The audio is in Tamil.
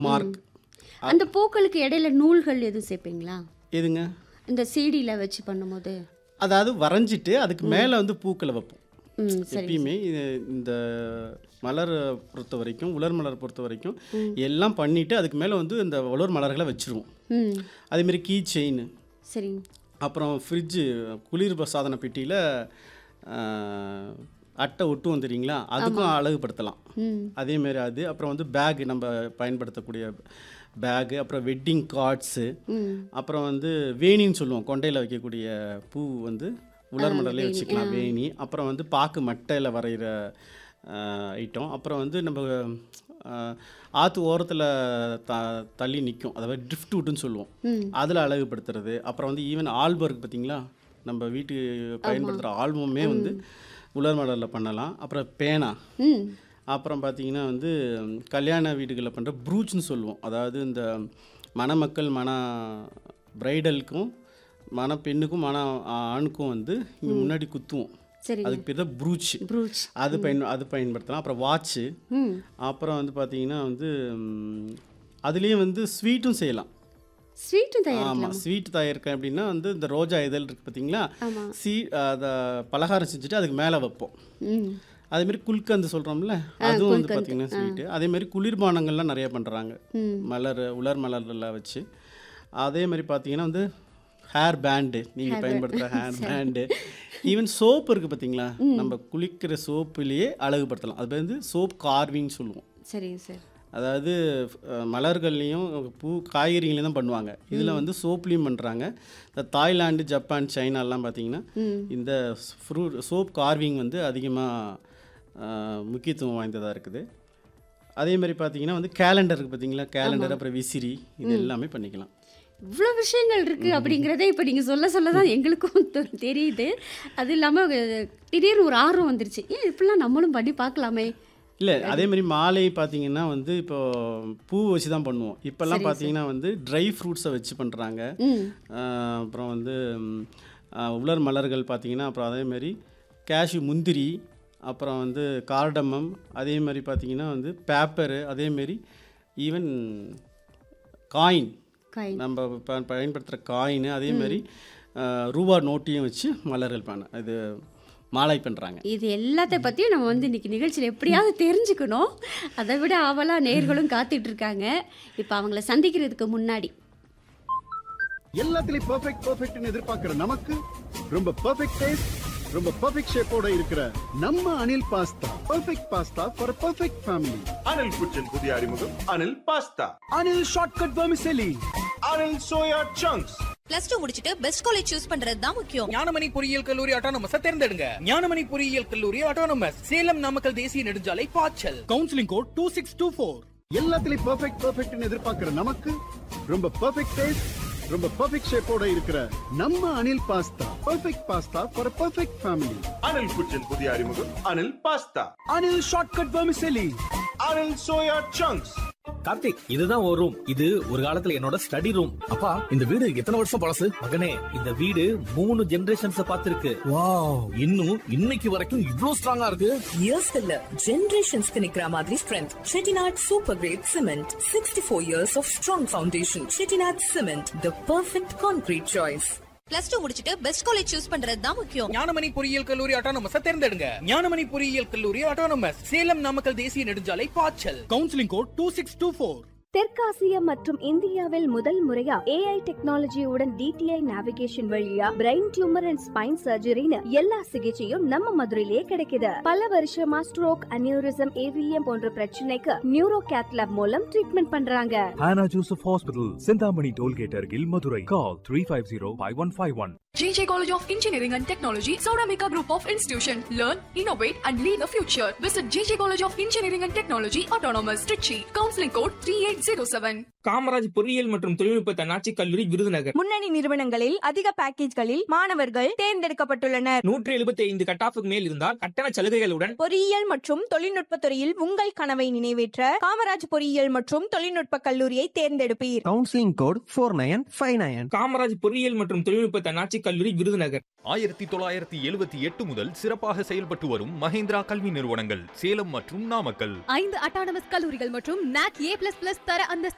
மார்க் அந்த பூக்களுக்கு இடையில நூல்கள் எதுவும் சேர்ப்பீங்களா எதுங்க இந்த சீடியில் வச்சு பண்ணும்போது அதாவது வரைஞ்சிட்டு அதுக்கு மேலே வந்து பூக்களை வைப்போம் ம் சரி எப்பயுமே இது இந்த மலர் பொறுத்த வரைக்கும் உலர் மலர் பொறுத்த வரைக்கும் எல்லாம் பண்ணிட்டு அதுக்கு மேலே வந்து இந்த உலர் மலர்களை வச்சிருவோம் ம் அதேமாரி கீ செயின் சரி அப்புறம் ஃப்ரிட்ஜு குளிர் சாதன பெட்டியில் அட்டை ஒட்டுவோம் தெரியுங்களா அதுக்கும் அழகுபடுத்தலாம் ம் அதேமாரி அது அப்புறம் வந்து பேக் நம்ம பயன்படுத்தக்கூடிய பேகு அப்புறம் வெட்டிங் கார்ட்ஸு ம் அப்புறம் வந்து வேணின்னு சொல்லுவோம் கொண்டையில் வைக்கக்கூடிய பூ வந்து உலர் மலர்லேயே வச்சுக்கலாம் வேணி அப்புறம் வந்து பாக்கு மட்டையில் வரைகிற ஐட்டம் அப்புறம் வந்து நம்ம ஆஹ், ஆத்து ஓரத்தில் த தள்ளி நிற்கும் அதாவது ட்ரிஃப்ட் வுட்டுன்னு சொல்லுவோம் ம் அதில் அழகுபடுத்துறது அப்புறம் வந்து ஈவன் ஆல்பம் இருக்குது பார்த்தீங்களா நம்ம வீட்டு பயன்படுத்துகிற ஆல்பமுமே வந்து உலர் மலரில் பண்ணலாம் அப்புறம் பேனா ம் அப்புறம் பார்த்தீங்கன்னா வந்து ம், கல்யாண வீடுகளில் பண்ணுற ப்ரூச்னு சொல்லுவோம் அதாவது இந்த மணமக்கள் மண பிரைடலுக்கும் மண பெண்ணுக்கும் மண ஆணுக்கும் வந்து இங்கே முன்னாடி குத்துவோம் சரி அதுக்கு பேர் தான் ப்ரூச் ப்ரூச் அது பயன் அது பயன்படுத்தலாம் அப்புறம் வாட்ச்சு ம் அப்புறம் வந்து பார்த்தீங்கன்னா வந்து ம், அதுலேயும் வந்து ஸ்வீட்டும் செய்யலாம் ஸ்வீட்டும் தயார் ஆமாம் ஸ்வீட் தயாரிக்க அப்படின்னா வந்து இந்த ரோஜா இதழ் இருக்குது பார்த்தீங்களா ஆமா. சீ அதை பலகாரம் செஞ்சுட்டு அதுக்கு மேலே வைப்போம் ம் அதேமாரி குல்கந்து சொல்கிறோம்ல அதுவும் வந்து பார்த்தீங்கன்னா ஸ்வீட்டு அதேமாரி குளிர்பானங்கள்லாம் நிறைய பண்ணுறாங்க ம். மலர் உலர் மலரில் வச்சு அதே மாதிரி பார்த்தீங்கன்னா வந்து ஹேர் பேண்டு நீங்கள் பயன்படுத்துகிற ஹேர் பேண்டு ஈவன் சோப் இருக்குது பார்த்தீங்களா நம்ம குளிக்கிற சோப்புலேயே அழகுபடுத்தலாம் அது வந்து சோப் கார்விங் சொல்லுவோம் சரிங்க சார் அதாவது அஹ், மலர்கள்லேயும் பூ காய்கறிகளையும் தான் பண்ணுவாங்க இதில் வந்து சோப்லேயும் பண்ணுறாங்க இந்த தாய்லாந்து ஜப்பான் சைனாலாம் பார்த்தீங்கன்னா இந்த ஃப்ரூட் சோப் கார்விங் வந்து அதிகமாக முக்கியத்துவம் வாய்ந்ததாக இருக்குது அதே மாதிரி பார்த்தீங்கன்னா வந்து கேலண்டர் இருக்குது பார்த்தீங்களா கேலண்டர் அப்புறம் விசிறி இது எல்லாமே பண்ணிக்கலாம் இவ்வளோ விஷயங்கள் இருக்கு அப்படிங்கிறதே இப்போ நீங்கள் சொல்ல சொல்ல தான் எங்களுக்கும் தெ- தெரியுது அது இல்லாமல் திடீர்னு ஒரு ஆர்வம் வந்துருச்சு ஏன் இப்படிலாம் நம்மளும் பண்ணி பார்க்கலாமே இல்லை அதே மாதிரி மாலை பார்த்தீங்கன்னா வந்து இப்போ பூ வச்சு தான் பண்ணுவோம் இப்போல்லாம் பார்த்தீங்கன்னா வந்து ட்ரை ஃப்ரூட்ஸை வச்சு பண்ணுறாங்க ம் அப்புறம் வந்து ம், ஆ, உலர் மலர்கள் பார்த்தீங்கன்னா அப்புறம் அதே மாதிரி கேஷ்யூ முந்திரி அப்புறம் வந்து கார்டமம் அதே மாதிரி பார்த்தீங்கன்னா வந்து பேப்பரு அதேமாரி ஈவன் காயின் காய் நம்ம ப- பயன்படுத்துகிற காயின் அதே மாதிரி ஆ, ரூபா நோட்டையும் வச்சு மலர்கள் பண்ண இது மாலை பண்ணுறாங்க இது எல்லாத்த பற்றியும் நம்ம வந்து இன்னைக்கு நிகழ்ச்சியில் எப்படியாவது தெரிஞ்சுக்கணும் அதை விட ஆவலாக நேர்களும் காத்துட்டு இருக்காங்க இப்போ அவங்கள சந்திக்கிறதுக்கு முன்னாடி எல்லாத்துலயும் பெர்ஃபெக்ட் பெர்ஃபெக்ட்னு எதிர்பார்க்கிற நமக்கு ரொம்ப பெர்ஃபெக்ட் டேஸ்ட் ரொம்ப பெர்ஃபெக்ட் ஷேப்போட இருக்கிற நம்ம Anil pasta perfect pasta for perfect family Anil kitchen புதிய அறிமுகம் Anil pasta Anil shortcut vermicelli Anil soya chunks plus two முடிச்சிட்டு பெஸ்ட் காலேஜ் சூஸ் பண்றது தான் முக்கியம் ஞானமணி பொறியியல் கல்லூரி ஆட்டோனமஸ் தேர்ந்தெடுங்க ஞானமணி பொறியியல் கல்லூரி ஆட்டோனமஸ் சேலம் நாமக்கல் தேசிய நெடுஞ்சாலை பாய்ச்சல் counselling code two six two four எல்லாத்துலயும் பெர்ஃபெக்ட் பெர்ஃபெக்ட்னு எதிர்பார்க்கிற நமக்கு ரொம்ப பெர்ஃபெக்ட் டேஸ்ட் ரொம்ப பெர்ஃபெக்ட் ஷேப்போட இருக்கிற நம்ம Anil pasta perfect pasta for perfect family Anil kitchen புதிய அறிமுகம் Anil pasta Anil shortcut vermicelli Anil soya chunks Karthik இதுதான் ஒரு ரூம் இது ஒரு காலத்துல என்னோட ஸ்டடி ரூம் அப்பா இந்த வீடு எத்தனை வருஷம் பழசு மகனே இந்த வீடு மூணு ஜெனரேஷன்ஸ் பார்த்திருக்கு வாவ் இன்னும் இன்னைக்கு வரைக்கும் இவ்ளோ ஸ்ட்ராங்கா இருக்கு இயர்ஸ் இல்ல ஜெனரேஷன்ஸ்க்கு நிக்கிற மாதிரி strength Chettinad super grade cement sixty four years of strong foundation Chettinad cement the perfect concrete choice plus two முடிச்சிட்டு பெஸ்ட் காலேஜ் சூஸ் பண்றது தான் முக்கியம் ஞானமணி பொறியியல் கல்லூரி ஆட்டோனமஸ் தேர்ந்தெடுங்க ஞானமணி பொறியியல் கல்லூரி ஆட்டோனமஸ் சேலம் நாமக்கல் தேசிய நெடுஞ்சாலை பாய்ச்சல் counselling code two six two four தெற்காசியா மற்றும் இந்தியாவில் முதல் முறையா ஏஐ டெக்னாலஜியுடன் டிடிஐ நேவிகேஷன் வழியா பிரெயின் டியூமர் அண்ட் ஸ்பைன் சர்ஜரின்னு எல்லா சிகிச்சையும் நம்ம மதுரையிலேயே கிடைக்குது பல வருஷமா ஸ்ட்ரோக் அனியூரிசம் ஏவிஎம் போன்ற பிரச்சனைக்கு நியூரோ கேத்லாப் மூலம் ட்ரீட்மெண்ட் பண்றாங்க Hannah Joseph Hospital, Sindhamani Tollgate, Argil, Madurai. Call 350 5151. JJ College of Engineering and Technology, Sauramika Group of Institution. Learn, innovate, and lead the future. Visit JJ College of Engineering and Technology, Autonomous, Trichy. Counseling code 3807. Kamaraj பொறியியல் மற்றும் தொழில்நுட்ப தன்னாட்சி கல்லூரி விருதுநகர் முன்னணி நிறுவனங்களில் அதிக பேக்கேஜ்களில் மாணவர்கள் தேர்ந்தெடுக்கப்பட்டுள்ளனர் நூற்றி எழுபத்தி ஐந்து கட்டாஃபுக்கு மேல் இருந்தால் கட்டண சலுகைகளுடன் பொறியியல் மற்றும் தொழில்நுட்ப துறையில் உங்கள் கனவை நிறைவேற்ற காமராஜ் பொறியியல் மற்றும் தொழில்நுட்ப கல்லூரியை தேர்ந்தெடுப்பீர் counselling code four nine five nine Kamaraj பொறியியல் மற்றும் தொழில்நுட்ப தன்னாட்சி கல்லூரி விருதுநகர் ஆயிரத்தி தொள்ளாயிரத்தி எழுபத்தி எட்டு முதல் சிறப்பாக செயல்பட்டு வரும் மஹேந்திரா கல்வி நிறுவனங்கள் சேலம் மற்றும் நாமக்கல் ஐந்து அட்டானமஸ் கல்லூரிகள் மற்றும் நாக் ஏ பிளஸ் பிளஸ் தர அந்தஸ்து